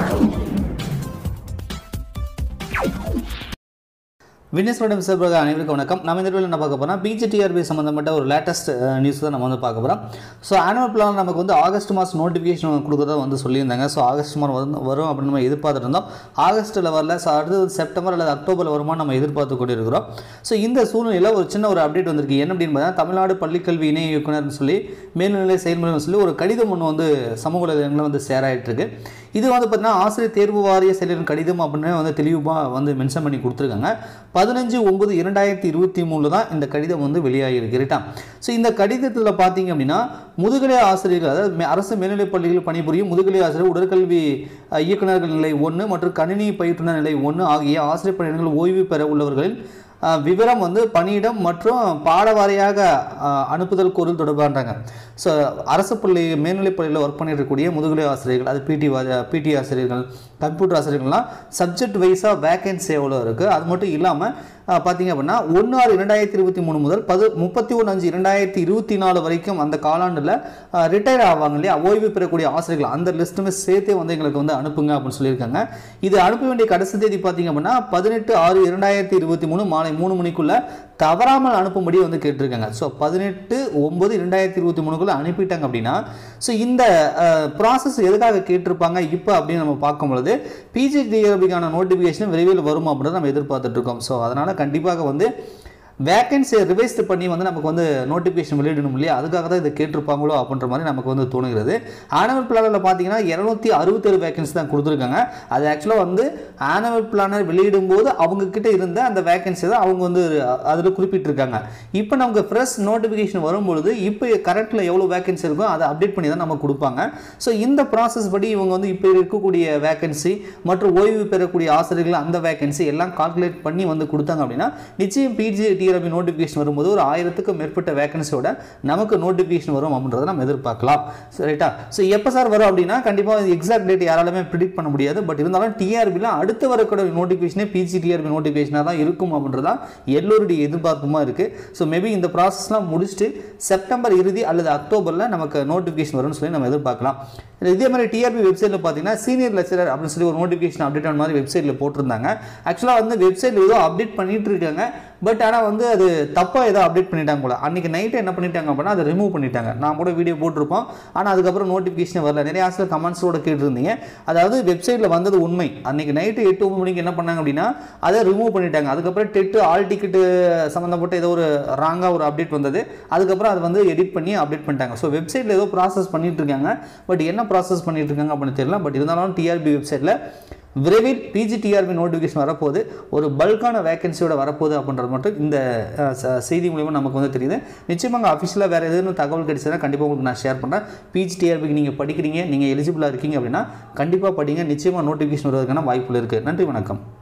வினேஸ்வரோட விசர்பக அனைவருக்கும் வணக்கம் நம்ம இந்த வீடியோவில் என்ன பார்க்க போகிறோம் பிஜிடிஆர்பி சம்மந்தப்பட்ட ஒரு லேட்டஸ்ட் நியூஸ் தான் நம்ம வந்து பார்க்க போகிறோம் ஸோ ஆனுவல் பிளான் நமக்கு வந்து ஆகஸ்ட் மாதம் நோட்டிஃபிகேஷன் கொடுக்குறதா வந்து சொல்லியிருந்தாங்க ஸோ ஆகஸ்ட் மாதம் வந்து வரும் அப்படின்னு நம்ம எதிர்பார்த்துட்டு இருந்தோம் ஆகஸ்ட்டில் வரல ஸோ அடுத்து வந்து செப்டம்பர் அல்லது அக்டோபரில் வருமா நம்ம எதிர்பார்த்து கொண்டு இருக்கிறோம் ஸோ இந்த சூழ்நிலையில் ஒரு சின்ன ஒரு அப்டேட் வந்திருக்கு என்ன அப்படின்னு பார்த்தா தமிழ்நாடு பள்ளிக்கல்வி இணை இயக்குனர்னு சொல்லி மேல்நிலை செயல்முறைன்னு சொல்லி ஒரு கடிதம் ஒன்று வந்து சமூக வலைதளங்களில் வந்து ஷேர் ஆகிட்டு இருக்கு இது வந்து பார்த்தீங்கன்னா ஆசிரியர் தேர்வு வாரிய செயலரின் கடிதம் அப்படின்னு வந்து தெளிவாக வந்து மென்ஷன் பண்ணி கொடுத்துருக்காங்க பதினஞ்சு ஒன்பது இரண்டாயிரத்தி இருபத்தி மூணில் தான் இந்த கடிதம் வந்து வெளியாகிருக்கு ரைட்டா ஸோ இந்த கடிதத்தில் பார்த்தீங்க அப்படின்னா முதுகலை ஆசிரியர்கள் அதாவது மே- அரசு மேல்நிலைப் பள்ளிகளில் பணிபுரியும் முதுகலை ஆசிரியர் உடற்கல்வி அஹ், இயக்குனர்கள் நிலை ஒன்று மற்றும் கணினி பயிற்றுனர் நிலை ஒன்று ஆகிய ஆசிரியர் பணியிடங்கள் ஓய்வு பெற உள்ளவர்களின் அஹ், விவரம் வந்து பணியிடம் மற்றும் பாடவாரியாக அஹ், அனுப்புதல் கோரல் தொடர்பான்றாங்க ஸோ அரசு பள்ளி மேல்நிலைப் பள்ளியில் ஒர்க் பண்ணிட்டு இருக்கக்கூடிய முதுகலை ஆசிரியர்கள் அது பிடி பிடி ஆசிரியர்கள் கம்ப்யூட்டர் ஆசிரியர்கள்லாம் சப்ஜெக்ட் வைஸாக வேகன்சி எவ்வளோ இருக்குது அது மட்டும் இல்லாமல் பார்த்தீங்க அப்படின்னா ஒன்று ஆறு இரண்டாயிரத்தி இருபத்தி மூணு முதல் பது முப்பத்தி ஒன்று அஞ்சு இரண்டாயிரத்தி இருபத்தி நாலு வரைக்கும் அந்த காலாண்டில் ரிட்டையர் ஆவாங்க இல்லையா ஓய்வு பெறக்கூடிய ஆசிரியர்கள் அந்த லிஸ்ட்டுமே சேர்த்தே வந்து எங்களுக்கு வந்து அனுப்புங்க அப்படின்னு சொல்லியிருக்காங்க இது அனுப்ப வேண்டிய கடைசி தேதி பார்த்தீங்க அப்படின்னா பதினெட்டு ஆறு இரண்டாயிரத்தி இருபத்தி மூணு மாலை மூணு மணிக்குள்ள தவறாமல் அனுப்பும்படி வந்து கேட்டிருக்காங்க ஸோ பதினெட்டு ஒன்பது இரண்டாயிரத்தி இருபத்தி மூணுக்குள்ள அனுப்பிட்டாங்க அப்படின்னா ஸோ இந்த ப்ராசஸ் எதுக்காக கேட்டிருப்பாங்க இப்போ அப்படின்னு நம்ம பார்க்கும் பொழுது பிஜிடிஆர்பிக்கான நோட்டிஃபிகேஷன் விரைவில் வரும் அப்படின்னு நம்ம எதிர்பார்த்துட்டு இருக்கோம் ஸோ அதனால் கண்டிப்பாக வந்து வேகன்சியை ரிவைஸ் பண்ணி வந்து நமக்கு வந்து நோட்டிஃபிகேஷன் வெளியிடணும் இல்லையா அதுக்காக தான் இதை கேட்டிருப்பாங்களோ அப்படின்ற மாதிரி நமக்கு வந்து தோணுகிறது ஆனுவல் பிளானில் பார்த்தீங்கன்னா இரநூத்தி அறுபத்தேழு வேகன்சி தான் கொடுத்துருக்காங்க அது ஆக்சுவலாக வந்து ஆனுவல் பிளானர் வெளியிடும் போது அவங்க கிட்ட இருந்த அந்த வேகன்சி தான் அவங்க வந்து அதில் குறிப்பிட்டிருக்காங்க இப்போ நமக்கு ஃப்ரெஷ் நோட்டிஃபிகேஷன் வரும்பொழுது இப்போ கரண்ட்டில் எவ்வளோ வேகன்சி இருக்கோ அதை அப்டேட் பண்ணி தான் நமக்கு கொடுப்பாங்க ஸோ இந்த ப்ராசஸ் படி இவங்க வந்து இப்போ இருக்கக்கூடிய வேகன்சி மற்றும் ஓய்வு பெறக்கூடிய ஆசிரியர்கள் அந்த வேகன்சி எல்லாம் கால்குலேட் பண்ணி வந்து கொடுத்தாங்க அப்படின்னா நிச்சயம் பிஜி டிஆர்பி நோட்டிஃபிகேஷன் வரும்போது ஒரு ஆயிரத்துக்கும் மேற்பட்ட வேகன்சியோட நமக்கு நோட்டிஃபிகேஷன் வரும் அப்படின்றத நம்ம எதிர்பார்க்கலாம் ரைட்டா ஸோ எப்போ சார் வரும் அப்படின்னா கண்டிப்பாக எக்ஸாக்ட் டேட் யாராலுமே ப்ரிடிக்ட் பண்ண முடியாது பட் இருந்தாலும் டிஆர்பியில் அடுத்த வரக்கூடிய நோட்டிஃபிகேஷனே பிஜி டிஆர்பி நோட்டிஃபிகேஷனாக தான் இருக்கும் அப்படின்றதா எல்லோருடைய எதிர்பார்ப்புமா இருக்குது ஸோ மேபி இந்த ப்ராசஸ்லாம் முடிச்சுட்டு செப்டம்பர் இறுதி அல்லது அக்டோபரில் நமக்கு நோட்டிஃபிகேஷன் வரும்னு சொல்லி நம்ம எதிர்பார்க்கலாம் இதே மாதிரி டிஆர்பி வெப்சைட்டில் பார்த்தீங்கன்னா சீனியர் லெக்சரர் அப்படின்னு சொல்லி ஒரு நோட்டிஃபிகேஷன் அப்டேட் ஆன மாதிரி வெப்சைட்டில் போட்டிருந்தாங்க ஆக்சுவலாக வந்து வெப்சைட்டில் ஏதோ அப்டேட் பண்ணிட்டு இருக்காங்க பட் ஆனால் வந்து அது தப்பாக ஏதோ அப்டேட் பண்ணிட்டாங்க போல அன்றைக்கி நைட்டு என்ன பண்ணிட்டாங்க அப்படின்னா அதை ரிமூவ் பண்ணிட்டாங்க நான் கூட வீடியோ போட்டிருப்போம் ஆனால் அதுக்கப்புறம் நோட்டிஃபிகேஷன் வரல நிறைய ஆசிரியர் கமெண்ட்ஸோட கேட்டிருந்தீங்க அதாவது வெப்சைட்டில் வந்தது உண்மை அன்றைக்கி நைட்டு எட்டு ஒன்பது மணிக்கு என்ன பண்ணாங்க அப்படின்னா அதை ரிமூவ் பண்ணிட்டாங்க அதுக்கப்புறம் டெட்டு ஆல் டிக்கெட்டு சம்மந்தப்பட்ட ஏதோ ஒரு ராங்காக ஒரு அப்டேட் வந்தது அதுக்கப்புறம் அதை வந்து எடிட் பண்ணி அப்டேட் பண்ணிட்டாங்க ஸோ வெப்சைட்டில் ஏதோ ப்ராசஸ் பண்ணிட்டு இருக்காங்க பட் என்ன ப்ராசஸ் பண்ணிட்டு இருக்காங்க அப்படின்னு தெரியல பட் இருந்தாலும் டிஆர்பி வெப்சைட்டில் விரைவில் பிஜிடிஆர்பி நோட்டிஃபிகேஷன் வரப்போகுது ஒரு பல்கான வேகன்சியோட வரப்போகுது அப்படின்றது மட்டும் இந்த அஹ், ச- செய்தி மூலிமா நமக்கு வந்து தெரியுது நிச்சயமாக அஃபிஷியலாக வேறு எதுவும் தகவல் கிடைச்சதுன்னா கண்டிப்பாக உங்களுக்கு நான் ஷேர் பண்ணுறேன் பிஜிடிஆர்பிக்கு நீங்கள் படிக்கிறீங்க நீங்கள் எலிஜிபிளாக இருக்கீங்க அப்படின்னா கண்டிப்பாக படிங்க நிச்சயமாக நோட்டிஃபிகேஷன் வருவதற்கான வாய்ப்புகள் இருக்குது நன்றி வணக்கம்